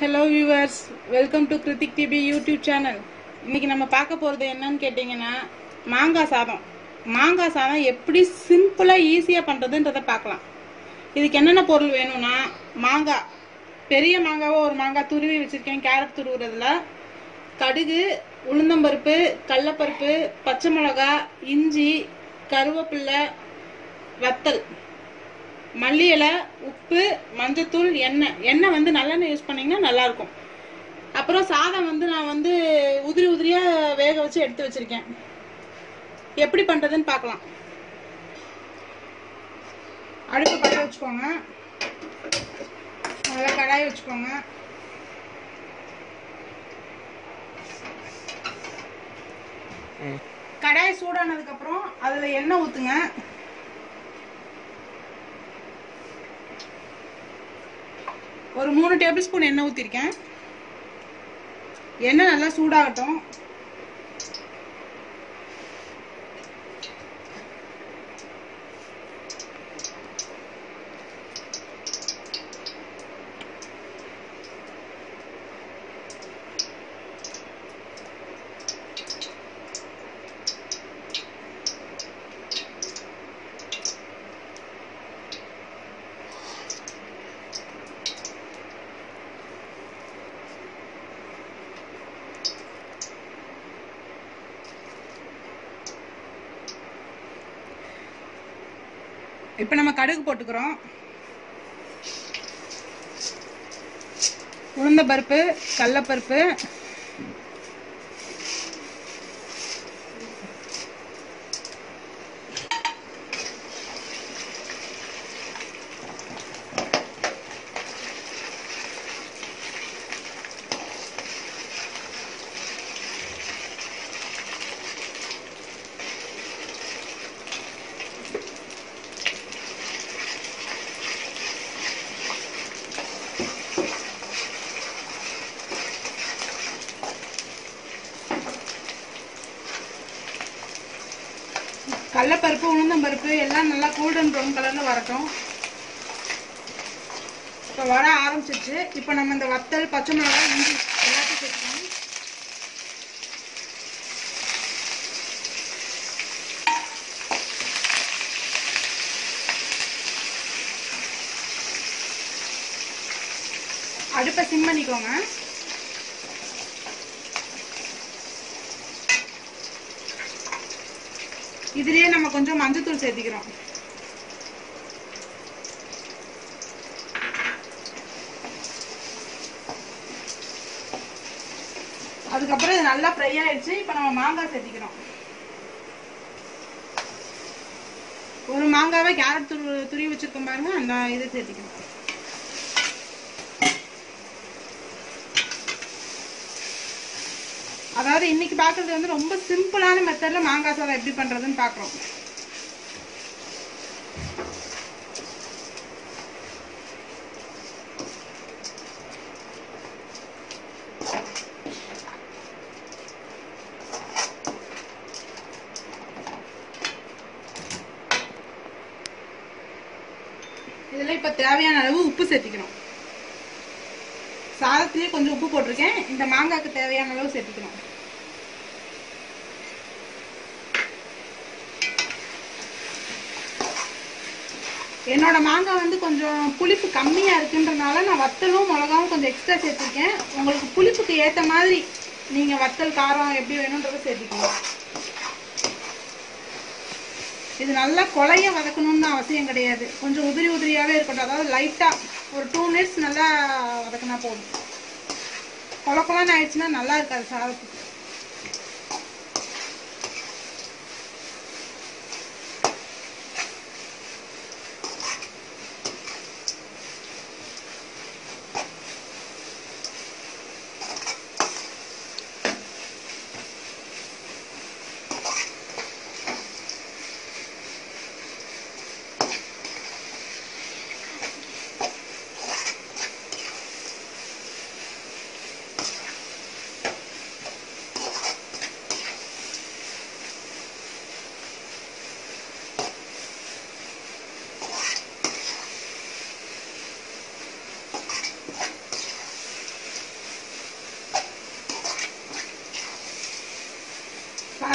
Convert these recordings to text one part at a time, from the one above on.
hello viewers welcome to Kiruthik TV YouTube channel இன்னைக்கு நம்ம பார்க்க போகிறது என்னன்னு கேட்டிங்கன்னா மாங்காய் சாதம் மாங்காய் சாதம் எப்படி சிம்பிளாக ஈஸியாக பண்ணுறதுன்றதை பார்க்கலாம் இதுக்கு என்னென்ன பொருள் வேணும்னா மாங்காய் பெரிய மாங்காவை ஒரு மாங்காய் துருவி வச்சுருக்கேன் கேரட் துருவுறதுல கடுகு உளுந்தம்பருப்பு கடலப்பருப்பு பச்சை மிளகா இஞ்சி கருவேப்பில்லை வத்தல் மல்லி இலை உப்பு மஞ்சத்தூள் எண்ணெய் எண்ணெய் வந்து நல்லெண்ணெய் யூஸ் பண்ணீங்கன்னா நல்லா இருக்கும் அப்புறம் சாதம் வந்து நான் வந்து உதிரி உதிரியா வேக வச்சு எடுத்து வச்சிருக்கேன் எப்படி பண்றதுன்னு பார்க்கலாம் அடுப்பு பற்ற வச்சுக்கோங்க நல்லா கடாய் வச்சுக்கோங்க கடாய் சூடானதுக்கு அப்புறம் அதுல எண்ணெய் ஊத்துங்க ஒரு மூணு டேபிள் ஸ்பூன் எண்ணெய் ஊற்றிருக்கேன் எண்ணெய் நல்லா சூடாகட்டும் இப்போ நம்ம கடுகு போட்டுக்கிறோம் உளுந்த பருப்பு கடலப்பருப்பு கடலப்பருப்பு உளுந்தம்பருப்பு எல்லாம் நல்லா கோல்டன் ப்ரௌன் கலர்ல வரட்டும் இப்போ வர ஆரம்பிச்சிருச்சு இப்போ நம்ம இந்த வத்தல் பச்சை மிளகாய் இஞ்சி எல்லாத்தையும் சேர்த்துக்கணும் அடுப்பை சிம் பண்ணிக்கோங்க இதுலயே நம்ம கொஞ்சம் மஞ்சத்தூள் சேர்த்திக்கிறோம் அதுக்கப்புறம் இது நல்லா ஃப்ரை ஆயிடுச்சு இப்போ நம்ம மாங்காய் சேர்த்திக்கிறோம் ஒரு மாங்காவை கேரட் துரு துருவி வச்சிருக்கோம் பாருங்க அந்த இதை சேர்த்திக்கிறோம் அதாவது இன்னைக்கு பார்க்கறது வந்து ரொம்ப சிம்பிளான மெத்தட்ல மாங்காய் சாதம் எப்படி பண்றதுன்னு பார்க்குறோம் இதில் இப்போ தேவையான அளவு உப்பு சேர்த்திக்கணும் சாதத்திலேயே கொஞ்சம் உப்பு போட்டிருக்கேன் இந்த மாங்காய்க்கு தேவையான அளவு சேர்த்துக்கணும் என்னோட மாங்காய் வந்து கொஞ்சம் புளிப்பு கம்மியாக இருக்குன்றனால நான் வத்தலும் மிளகாவும் கொஞ்சம் எக்ஸ்ட்ரா சேர்த்துருக்கேன் உங்களுக்கு புளிப்புக்கு ஏற்ற மாதிரி நீங்கள் வத்தல் காரம் எப்படி வேணுன்றதை சேர்த்துக்கணும் இது நல்லா கொலைய வதக்கணும்னு அவசியம் கிடையாது கொஞ்சம் உதிரி உதிரியாகவே இருக்கட்டும் அதாவது லைட்டாக ஒரு டூ மினிட்ஸ் நல்லா வதக்கினா போதும் கொல கொலன்னு ஆயிடுச்சுன்னா நல்லா இருக்காது சாதத்துக்கு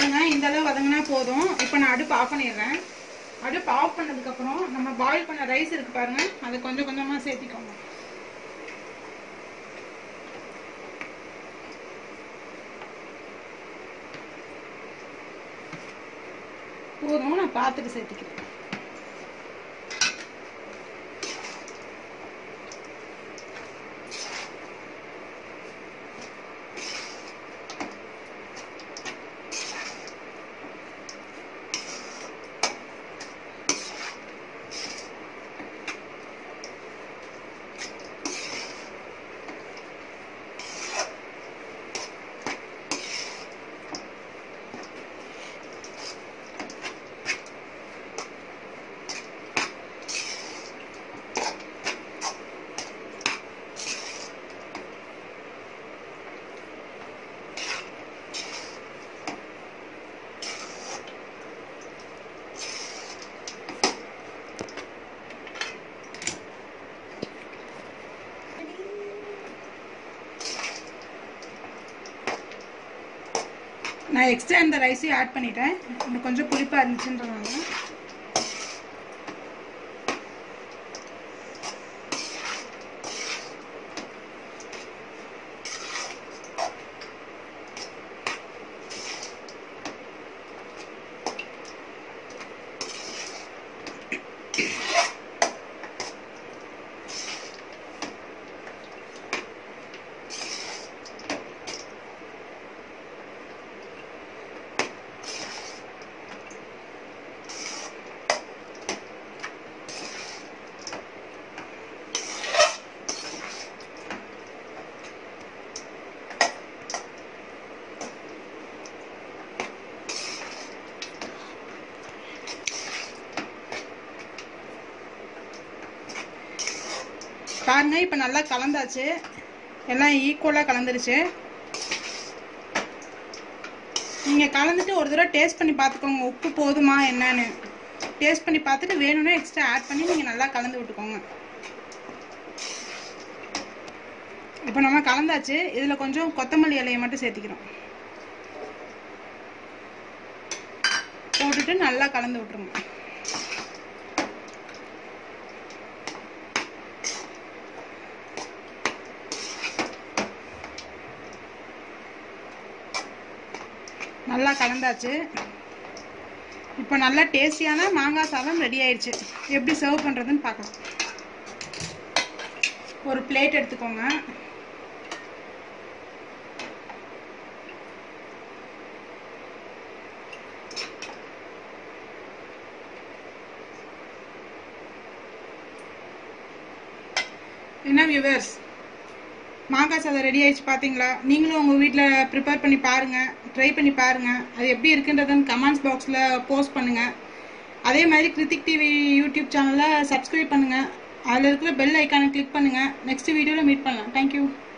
பாருங்க இந்த அளவு வதங்கினா போதும் இப்போ நான் அடுப்பு ஆஃப் பண்ணிடுறேன் அடுப்பு ஆஃப் பண்ணதுக்கப்புறம் நம்ம பாயில் பண்ண ரைஸ் இருக்கு பாருங்க அதை கொஞ்சம் கொஞ்சமாக சேர்த்திக்கோங்க போதும் நான் பார்த்துட்டு சேர்த்திக்கிறேன் நான் எக்ஸ்ட்ரா இந்த ரைஸையும் ஆட் பண்ணிட்டேன் இன்னும் கொஞ்சம் புளிப்பாக இருந்துச்சுன்றதுனால பாருங்க இப்போ நல்லா கலந்தாச்சு எல்லாம் ஈக்குவலாக கலந்துருச்சு நீங்கள் கலந்துட்டு ஒரு தடவை டேஸ்ட் பண்ணி பார்த்துக்கோங்க உப்பு போதுமா என்னன்னு டேஸ்ட் பண்ணி பார்த்துட்டு வேணும்னா எக்ஸ்ட்ரா ஆட் பண்ணி நீங்கள் நல்லா கலந்து விட்டுக்கோங்க இப்போ நம்ம கலந்தாச்சு இதில் கொஞ்சம் கொத்தமல்லி இலையை மட்டும் சேர்த்திக்கிறோம் போட்டுட்டு நல்லா கலந்து விட்டுருங்க நல்லா கலந்தாச்சு இப்போ நல்லா டேஸ்டியான மாங்காய் சாதம் ரெடி ஆயிடுச்சு எப்படி சர்வ் பண்ணுறதுன்னு பார்க்கலாம் ஒரு பிளேட் எடுத்துக்கோங்க என்ன வியூவர்ஸ் மாங்காய் சாதம் ரெடி ஆயிடுச்சு பார்த்தீங்களா நீங்களும் உங்கள் வீட்டில் ப்ரிப்பேர் பண்ணி பாருங்கள் ட்ரை பண்ணி பாருங்கள் அது எப்படி இருக்குன்றதுன்னு கமெண்ட்ஸ் பாக்ஸில் போஸ்ட் பண்ணுங்கள் அதே மாதிரி கிருத்திக் டிவி யூடியூப் சேனலை சப்ஸ்கிரைப் பண்ணுங்கள் அதில் இருக்கிற பெல் ஐக்கானை கிளிக் பண்ணுங்கள் நெக்ஸ்ட் வீடியோவில் மீட் பண்ணலாம் தேங்க்யூ